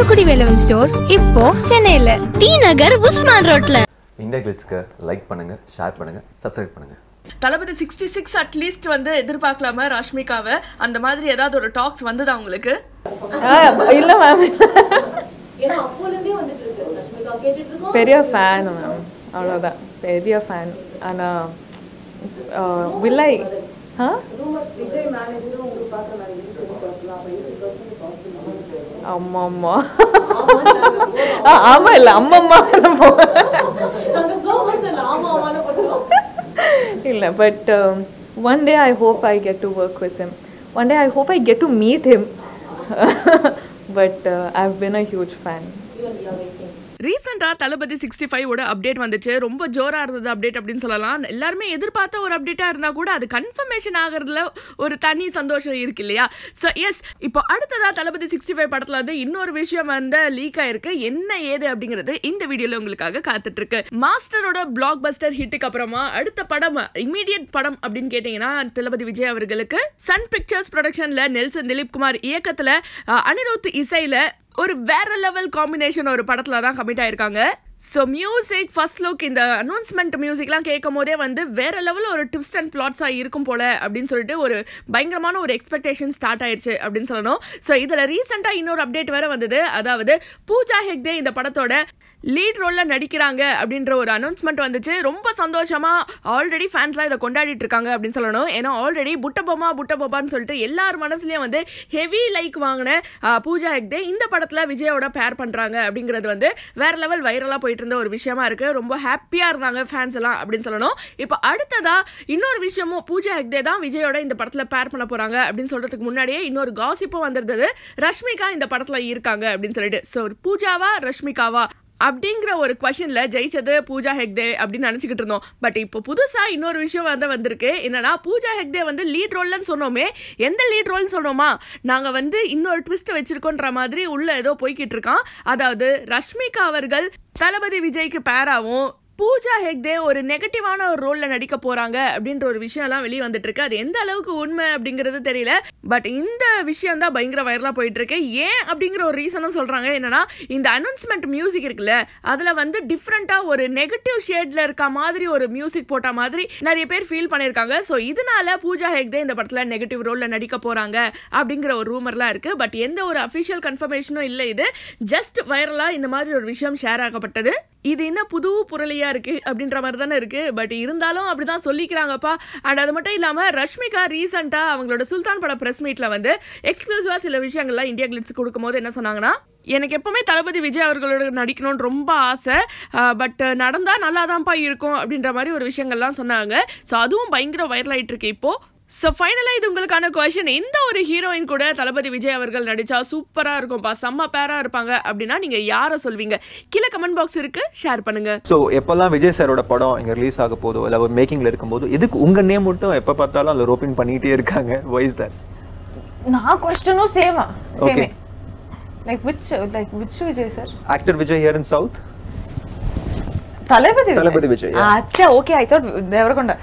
Thoothukudi Velavan store இப்போ சென்னையில D Nagar Usman ரோட்ல இந்தியா கிளிட்ஸ்க்கு லைக் பண்ணுங்க ஷேர் பண்ணுங்க சப்ஸ்கிரைப் பண்ணுங்க தளபதி சிக்ஸ்டி சிக்ஸ் அட்லீஸ்ட் வந்து எதிர்பார்க்கலாமா ராஷ்மிகாவை அந்த மாதிரி ஏதாவது ஒரு டாக்ஸ் வந்ததா உங்களுக்கு இல்லை மேம் பெரிய ஃபேன் மேம் அவ்வளோதான் பெரிய ஃபேன் ஆனால் வில்லை ஆ அம்மா அம்மா ஆ ஆமாம் இல்லை அம்மம்மா இல்லை but one day I hope I get to work with him one day I hope I get to meet him but I have been a huge fan ரீசெண்டாக தளபதி சிக்ஸ்டி ஃபைவோட அப்டேட் வந்துச்சு ரொம்ப ஜோரா இருந்தது அப்டேட் அப்படின்னு சொல்லலாம் எல்லாருமே எதிர்பார்த்த ஒரு அப்டேட்டாக இருந்தால் கூட அது கன்ஃபர்மேஷன் ஆகிறதுல ஒரு தனி சந்தோஷம் இருக்கு இல்லையா ஸோ எஸ் இப்போ அடுத்ததாக தளபதி சிக்ஸ்டி ஃபைவ் படத்தில் வந்து இன்னொரு விஷயம் வந்து லீக் ஆயிருக்கு என்ன ஏது அப்படிங்கிறது இந்த வீடியோவில் உங்களுக்காக காத்துட்டு இருக்கு மாஸ்டரோட பிளாக் பஸ்டர் ஹிட்டுக்கு அப்புறமா அடுத்த படம் இமீடியட் படம் அப்படின்னு கேட்டிங்கன்னா தளபதி விஜய் அவர்களுக்கு சன் பிக்சர்ஸ் ப்ரொடக்ஷனில் நெல்சன் திலீப் குமார் இயக்கத்தில் அஹ், அனிருத் இசையில் ஒரு வேற லெவல் காம்பினேஷன் ஒரு படத்துல தான் கமிட் ஆயிருக்காங்க ஸோ மியூசிக் ஃபர்ஸ்ட் லுக் இந்த அனௌன்ஸ்மெண்ட் மியூசிக்லாம் கேட்கும் போதே வந்து வேற லெவலில் ஒரு டிப்ஸ் அண்ட் பிளாட்ஸாக இருக்கும் போல அப்படின்னு சொல்லிட்டு ஒரு பயங்கரமான ஒரு எக்ஸ்பெக்டேஷன் ஸ்டார்ட் ஆயிருச்சு அப்படின்னு சொல்லணும் ஸோ இதில் ரீசெண்டாக இன்னொரு அப்டேட் வேற வந்தது அதாவது பூஜா ஹெக்டே இந்த படத்தோட லீட் ரோலில் நடிக்கிறாங்க அப்படின்ற ஒரு அனௌன்ஸ்மெண்ட் வந்துச்சு ரொம்ப சந்தோஷமா ஆல்ரெடி ஃபேன்ஸ்லாம் இதை கொண்டாடிட்டு இருக்காங்க அப்படின்னு சொல்லணும் ஏன்னா ஆல்ரெடி புட்டபொம்மா புட்டபொம்மான்னு சொல்லிட்டு எல்லார் மனசுலயும் வந்து ஹெவி லைக் வாங்கின ஆஹ், பூஜா ஹெக்டே இந்த படத்தில் விஜயோட பேர் பண்ணுறாங்க அப்படிங்கிறது வந்து வேற லெவல் வைரலாக போயிட்டு இருந்த ஒரு விஷயமா இருக்கு ரொம்ப ஹாப்பியாக இருந்தாங்க ஃபேன்ஸ் எல்லாம் அப்படின்னு சொல்லணும் இப்போ அடுத்ததா இன்னொரு விஷயமும் பூஜா ஹெக்டே தான் விஜயோட இந்த படத்தில் பேர் பண்ண போகிறாங்க அப்படின்னு சொல்கிறதுக்கு முன்னாடியே இன்னொரு காசிப்பும் வந்திருந்தது ரஷ்மிகா இந்த படத்தில் இருக்காங்க அப்படின்னு சொல்லிட்டு ஸோ பூஜாவா ரஷ்மிகாவா அப்படிங்கிற ஒரு கொஷனில் ஜெயிச்சது பூஜா ஹெக்டே அப்படின்னு நினச்சிக்கிட்டு இருந்தோம் பட் இப்போ புதுசாக இன்னொரு விஷயம் வந்து வந்திருக்கு என்னன்னா பூஜா ஹெக்டே வந்து லீட் ரோல்னு சொன்னோமே எந்த லீட் ரோல்னு சொன்னோமா நாங்கள் வந்து இன்னொரு ட்விஸ்ட் வச்சிருக்கோன்ற மாதிரி உள்ள ஏதோ போய்கிட்டு இருக்கான் அதாவது ரஷ்மிகா அவர்கள் தளபதி விஜய்க்கு பேராவும் பூஜா ஹெக்டே ஒரு நெகட்டிவான ஒரு ரோல்ல நடிக்க போறாங்க அப்படின்ற ஒரு விஷயம்லாம் வெளியே வந்துட்டு இருக்கு அது எந்த அளவுக்கு உண்மை அப்படிங்கிறது தெரியல பட் இந்த விஷயம் தான் பயங்கர வைரலா போயிட்டு இருக்கு ஏன் அப்படிங்கிற ஒரு ரீசனும் சொல்றாங்க என்னன்னா இந்த அனௌன்ஸ்மெண்ட் மியூசிக் இருக்குல்ல அதுல வந்து டிஃப்ரெண்டா ஒரு நெகட்டிவ் ஷேட்ல இருக்க மாதிரி ஒரு மியூசிக் போட்ட மாதிரி நிறைய பேர் ஃபீல் பண்ணியிருக்காங்க ஸோ இதனால பூஜா ஹெக்டே இந்த படத்துல நெகட்டிவ் ரோல்ல நடிக்க போறாங்க அப்படிங்கிற ஒரு ரூமர்லாம் இருக்கு பட் எந்த ஒரு அஃபிஷியல் கன்ஃபர்மேஷனும் இல்லை இது ஜஸ்ட் வைரலா இந்த மாதிரி ஒரு விஷயம் ஷேர் ஆகப்பட்டது இது என்ன புது புரளியா இருக்கு அப்படின்ற மாதிரி தானே இருக்கு பட் இருந்தாலும் அப்படிதான் சொல்லிக்கிறாங்கப்பா அண்ட் அது மட்டும் இல்லாம ரஷ்மிகா ரீசெண்டா அவங்களோட சுல்தான் பட பிரஸ் மீட்ல வந்து எக்ஸ்க்ளூசிவா சில விஷயங்கள்லாம் இந்தியா கிளிட்ஸ் கொடுக்கும்போது என்ன சொன்னாங்கன்னா எனக்கு எப்பவுமே தளபதி விஜய் அவர்களோட நடிக்கணும்னு ரொம்ப ஆசை பட் நடந்தா நல்லா தான்ப்பா இருக்கும் அப்படின்ற மாதிரி ஒரு விஷயங்கள்லாம் சொன்னாங்க ஸோ அதுவும் பயங்கர வைரல் ஆயிட்டு இருக்கு இப்போ ஸோ ஃபைனலாக இது உங்களுக்கான கொஷின் எந்த ஒரு ஹீரோயின் கூட தளபதி விஜய் அவர்கள் நடிச்சா சூப்பராக இருக்கும்ப்பா செம்ம பேராக இருப்பாங்க அப்படின்னா நீங்கள் யாரை சொல்வீங்க கீழே கமெண்ட் பாக்ஸ் இருக்கு ஷேர் பண்ணுங்க ஸோ எப்போல்லாம் விஜய் சாரோட படம் இங்கே ரிலீஸ் ஆக போதோ இல்லை ஒரு மேக்கிங்கில் இருக்கும்போது எதுக்கு உங்கள் நேம் மட்டும் எப்போ பார்த்தாலும் அதில் ரோப்பிங் பண்ணிகிட்டே இருக்காங்க வாய்ஸ் தட் நான் கொஸ்டனும் சேமா Okay. சேமே like which like which Vijay sir actor Vijay here in south Thalapathy Thalapathy Vijay, yeah. அச்சா okay I thought Devarakonda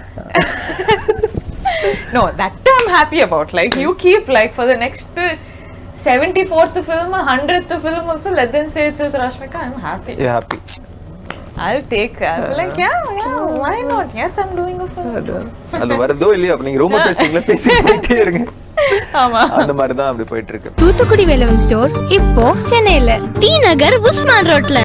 no that i'm happy about like you keep like for the next uh, 74th film 100th film also let them say it's with rashmika i'm happy a happy i'll take i'll be like yeah yeah why not yes i'm doing a film அது வருதோ இல்லையோ அப்போ நீங்கள் ரொம்ப பேசுறீங்களா பேசி போயிட்டே இருங்க ஆமா அந்த மாதிரி தான் அப்படி போயிட்டு இருக்கு தூத்துக்குடி வேலவன் ஸ்டோர் இப்போ சென்னையில டி நகர் உஸ்மான் ரோட்ல